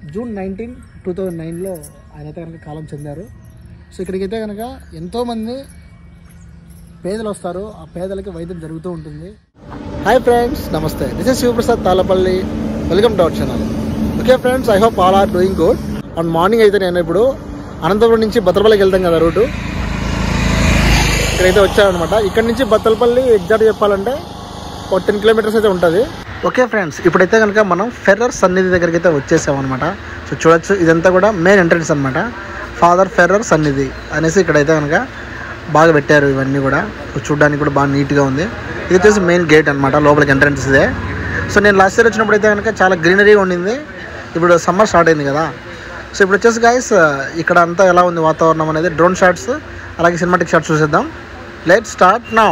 June nineteen two thousand నైన్లో ఆయన అయితే కనుక కాలం చెందారు సో ఇక్కడికైతే కనుక ఎంతోమంది పేదలు వస్తారు ఆ పేదలకి వైద్యం జరుగుతూ ఉంటుంది హాయ్ ఫ్రెండ్స్ నమస్తే this is Shivaprasad Talapalli welcome to our channel okay friends I hope all are doing good and morning అయితే నేను ఇప్పుడు అనంతపురం నుంచి భద్రపల్లికి వెళ్తాం కదా రూటు ఇక్కడైతే వచ్చానమాట ఇక్కడ నుంచి బత్తలపల్లి ఎగ్జాక్ట్ చెప్పాలంటే ఒక టెన్ కిలోమీటర్స్ అయితే ఉంటుంది ఓకే ఫ్రెండ్స్ ఇప్పుడైతే కనుక మనం ఫెర్రర్ సన్నిధి దగ్గరికి అయితే వచ్చేసాం అనమాట సో చూడొచ్చు ఇదంతా కూడా మెయిన్ ఎంట్రన్స్ అనమాట ఫాదర్ ఫెర్రర్ సన్నిధి అనేసి ఇక్కడైతే కనుక బాగా పెట్టారు ఇవన్నీ కూడా సో చూడడానికి కూడా బాగా నీట్గా ఉంది ఇది వచ్చేసి మెయిన్ గేట్ అనమాట లోపలికి ఎంట్రన్స్ ఇదే సో నేను లాస్ట్ ఇయర్ వచ్చినప్పుడు అయితే కనుక చాలా గ్రీనరీగా ఉండింది ఇప్పుడు సమ్మర్ స్టార్ట్ అయింది కదా సో ఇప్పుడు వచ్చేసి గాయస్ ఇక్కడ అంతా ఎలా ఉంది వాతావరణం అనేది డ్రోన్ షాట్స్ అలాగే సినిమాటిక్ షాట్స్ చూసేద్దాం let start now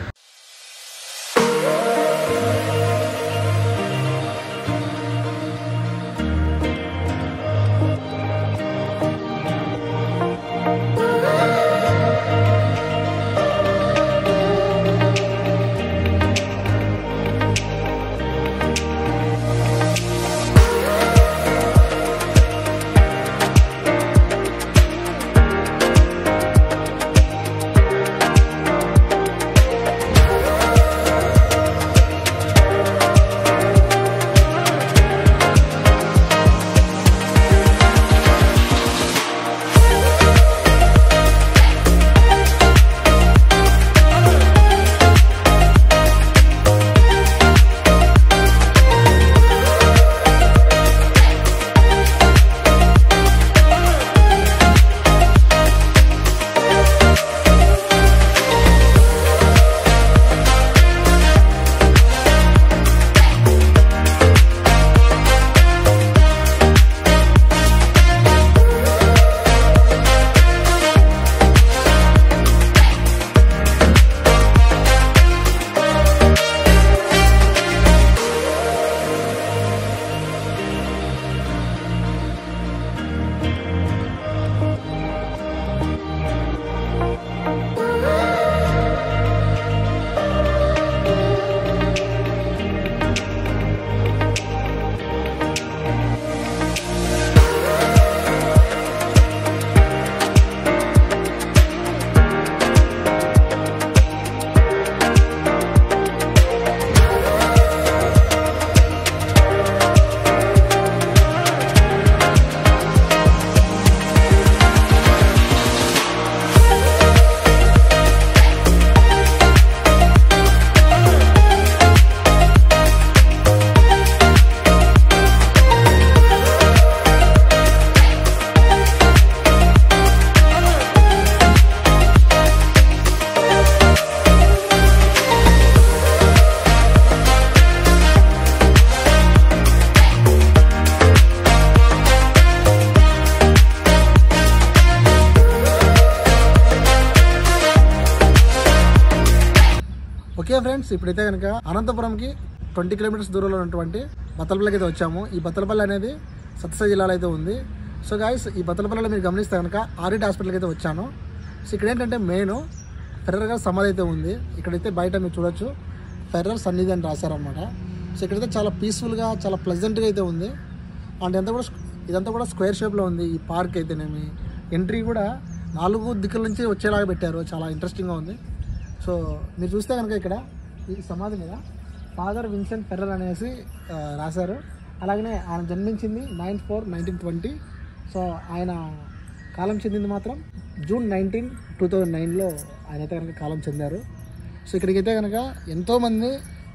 okay friends ఇప్పుడైతే కనుక అనంతపురంకి ట్వంటీ కిలోమీటర్స్ దూరంలో ఉన్నటువంటి బత్తలపల్లికి అయితే వచ్చాము ఈ బత్తలపల్లి అనేది సత్యసాయి జిల్లాలో అయితే ఉంది సో గాయస్ ఈ బత్తలపల్లిలో మీరు గమనిస్తే కనుక ఆరిట్ హాస్పిటల్కి అయితే వచ్చాను సో ఇక్కడ ఏంటంటే మెయిన్ ఫెర్రర్ గారి సమాధి అయితే ఉంది ఇక్కడైతే బయట మీరు చూడొచ్చు ఫెర్రర్ సన్నిధి అని రాశారనమాట సో ఇక్కడైతే చాలా పీస్ఫుల్గా చాలా ప్లెజెంట్గా అయితే ఉంది అండ్ ఇదంతా కూడా ఇదంతా కూడా స్క్వేర్ షేప్లో ఉంది ఈ పార్క్ అయితేనేమి ఎంట్రీ కూడా నాలుగు దిక్కుల నుంచి వచ్చేలాగా పెట్టారు చాలా ఇంట్రెస్టింగ్గా ఉంది సో మీరు చూస్తే కనుక ఇక్కడ ఈ సమాధి మీద ఫాదర్ విన్సెంట్ ఫెర్రర్ అనేసి ఆ, రాశారు అలాగనే ఆయన జన్మించింది nine four nineteen twenty so ఆయన కాలం చెందింది మాత్రం జూన్ నైన్టీన్ టూ థౌజండ్ నైన్లో ఆయన అయితే కనుక కాలం చెందారు సో ఇక్కడికైతే కనుక ఎంతోమంది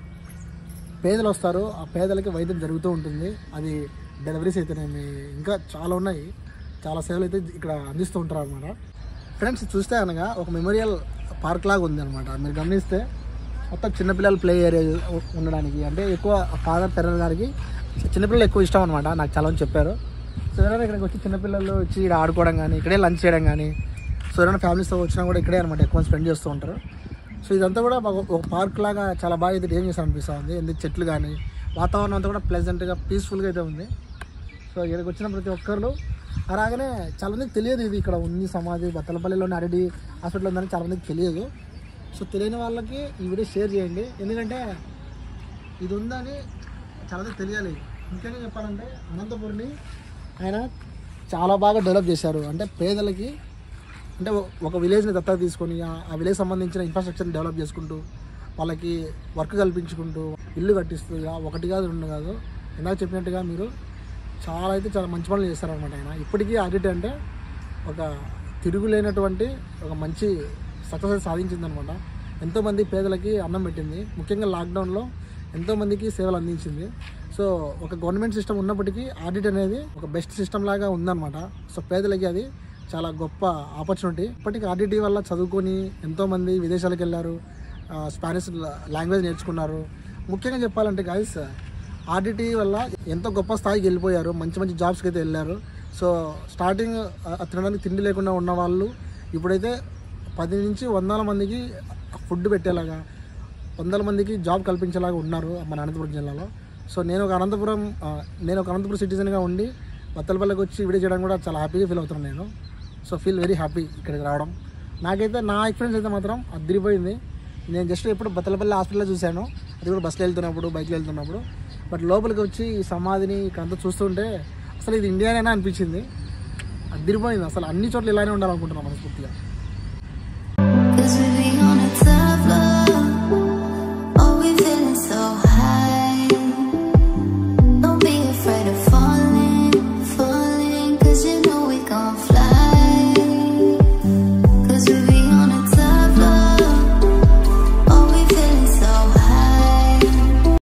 పేదలు వస్తారు ఆ పేదలకి వైద్యం జరుగుతూ ఉంటుంది అది డెలివరీస్ అయితేనేమి ఇంకా చాలా ఉన్నాయి చాలా సేవలు అయితే ఇక్కడ అందిస్తూ ఉంటారు అనమాట ఫ్రెండ్స్ చూస్తే అనగా ఒక మెమోరియల్ పార్క్ లాగా ఉంది అనమాట మీరు గమనిస్తే మొత్తం చిన్నపిల్లలు ప్లే ఏరియా ఉండడానికి అంటే ఎక్కువ ఫాదర్ పెర్రర్ గారికి చిన్నపిల్లలు ఎక్కువ ఇష్టం అనమాట నాకు చాలా మంది చెప్పారు సో ఎవరైనా ఇక్కడికి వచ్చి చిన్నపిల్లలు వచ్చి ఇక్కడ ఆడుకోవడం కానీ ఇక్కడే లంచ్ చేయడం కానీ సో ఎవరైనా ఫ్యామిలీస్తో వచ్చినా కూడా ఇక్కడే అనమాట ఎక్కువ స్పెండ్ చేస్తూ ఉంటారు సో ఇదంతా కూడా మాకు ఒక పార్క్ లాగా చాలా బాగా అయితే ఏం చేశారు అనిపిస్తూ ఉంది ఎందుకు చెట్లు కానీ వాతావరణం అంతా కూడా ప్లెజెంట్గా పీస్ఫుల్గా అయితే ఉంది సో ఇక్కడికి వచ్చిన ప్రతి ఒక్కరు అలాగనే చాలా మందికి తెలియదు ఇది ఇక్కడ ఉంది సమాధి బత్తలపల్లిలోని అరడి హాస్పిటల్ ఉందని చాలా మందికి తెలియదు సో తెలియని వాళ్ళకి ఈ వీడియో షేర్ చేయండి ఎందుకంటే ఇది ఉందని చాలా మందికి తెలియాలి ముఖ్యంగా చెప్పాలంటే అనంతపురిని ఆయన చాలా బాగా డెవలప్ చేశారు అంటే పేదలకి అంటే ఒ- ఒక విలేజ్ని దత్తత తీసుకొని ఆ- ఆ విలేజ్ సంబంధించిన ఇన్ఫ్రాస్ట్రక్చర్ని డెవలప్ చేసుకుంటూ వాళ్ళకి వర్క్ కల్పించుకుంటూ ఇల్లు కట్టిస్తూ ఇలా ఒకటి కాదు రెండు కాదు ఇందాక చెప్పినట్టుగా మీరు చాలా అయితే చాలా మంచి పనులు చేస్తారనమాట ఆయన ఇప్పటికీ ఆడిట్ అంటే ఒక తిరుగులేనటువంటి ఒక మంచి సక్సెస్ సాధించిందనమాట ఎంతోమంది పేదలకి అన్నం పెట్టింది ముఖ్యంగా లాక్డౌన్లో ఎంతోమందికి సేవలు అందించింది సో ఒక గవర్నమెంట్ సిస్టమ్ ఉన్నప్పటికీ ఆడిట్ అనేది ఒక బెస్ట్ సిస్టమ్ లాగా ఉందన్నమాట సో పేదలకి అది చాలా గొప్ప ఆపర్చునిటీ ఇప్పటికీ ఆర్డిటీ వల్ల చదువుకొని ఎంతోమంది విదేశాలకు వెళ్ళారు ఆ, స్పానిష్ లాంగ్వేజ్ నేర్చుకున్నారు ముఖ్యంగా చెప్పాలంటే గాయస్ ఆర్డిటీ వల్ల ఎంతో గొప్ప స్థాయికి వెళ్ళిపోయారు మంచి మంచి జాబ్స్కి అయితే వెళ్ళారు సో స్టార్టింగ్ ఆ, తినడానికి తిండి లేకుండా ఉన్న వాళ్ళు ఇప్పుడైతే పది నుంచి వందల మందికి ఫుడ్ పెట్టేలాగా వందల మందికి జాబ్ కల్పించేలాగా ఉన్నారు మన అనంతపురం జిల్లాలో సో నేను ఒక అనంతపురం ఆ, నేను ఒక అనంతపురం సిటిజన్గా ఉండి బత్తలపల్లికి వచ్చి వీడియో చేయడం కూడా చాలా హ్యాపీగా ఫీల్ అవుతున్నాను నేను సో ఫీల్ వెరీ హ్యాపీ ఇక్కడికి రావడం నాకైతే నా ఎక్స్పీరియన్స్ అయితే మాత్రం అదిరిపోయింది నేను జస్ట్ ఎప్పుడు బత్తలపల్లి హాస్పిటల్లో చూశాను అది కూడా బస్సులో వెళ్తున్నప్పుడు బైక్లో వెళ్తున్నప్పుడు బట్ లోపలికి వచ్చి ఈ సమాధిని ఇక్కడంతా చూస్తుంటే అసలు ఇది ఇండియానేనా అనిపించింది అదిరిపోయింది అసలు అన్ని చోట్ల ఇలానే ఉండాలనుకుంటున్నాను మనస్ఫూర్తిగా